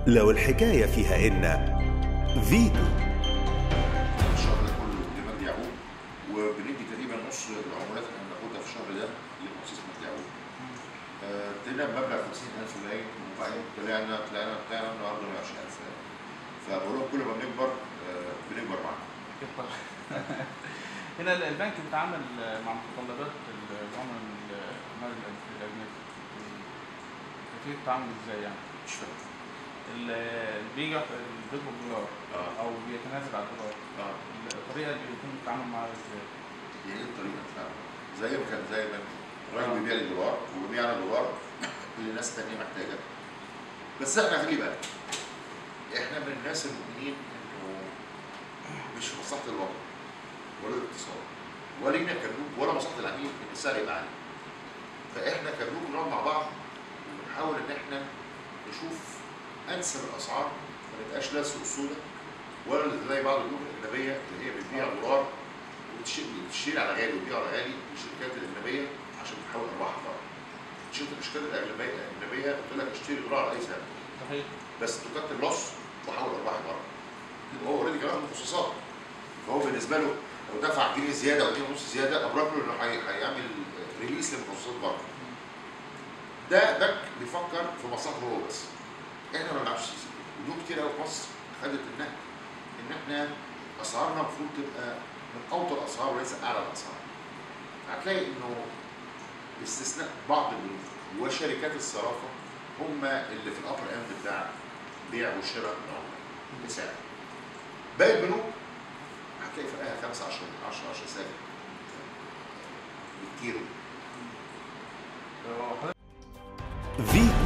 لو الحكاية فيها إن فيتو الشهر ده كله لمجدي يعقوب وبندي تقريبا نص العمولات اللي بناخدها في الشهر ده لمؤسسه مجدي يعقوب. آه، ابتدينا بمبلغ 50000 باين وبعدين طلعنا طلعنا طلعنا النهارده 120000 فبقول لهم كل ما بنكبر آه، بنكبر معاهم. هنا البنك بيتعامل مع متطلبات العملاء المال الاجنبي كيفيه التعامل ازاي يعني؟ مش فاهم. اللي بيجي بيطلب دولار اه او بيتنازل على الدولار اه الطريقه اللي بيتم التعامل معاها ازاي؟ يعني ايه الطريقه فعلا؟ زي ما كان زي ما آه. الراجل بيبيع لي دولار وبيبيع انا دولار لناس تانية محتاجه. بس احنا خلي بالك احنا من الناس المؤمنين انه مش في مصلحه الوطن ولا الاقتصاد ولا لينا كجروب ولا مصلحه العميل ان السعر يبقى عالي. فاحنا كجروب بنقعد مع بعض ونحاول ان احنا نشوف انسب الاسعار ما نبقاش لا سوق سودا ولا زي بعض الجروب الاجنبيه اللي هي بتبيع دولار وبتشتري بتشتري على غالي وتبيع على غالي الشركات الاجنبيه عشان تحاول ارباحها طبعا. شفت الاشكال الاجنبيه الاجنبيه قلت لك اشتري دولار على اي سعر صحيح بس تكتر لوس وحاول ارباحي بره. يبقى هو اوريدي كمان مخصصات. فهو بالنسبه له لو دفع جنيه زياده او جنيه ونص زياده ابرك له انه هي- هيعمل ريليس للمخصصات بره. ده بنك بيفكر في مصلحته هو بس. احنا ما بنلعبش سياسه. ودول كتير قوي في مصر خدت النهج ان احنا اسعارنا المفروض تبقى من اوطى الاسعار وليس اعلى الاسعار. هتلاقي انه باستثناء بعض ال- وشركات الصرافه هم اللي في الابر اند بتاع بيع وشراء العمله بسعر. باقي البنوك هتلاقي فرقها 5 10 10 10 سنه بالكيلو لو حضرتك فيتو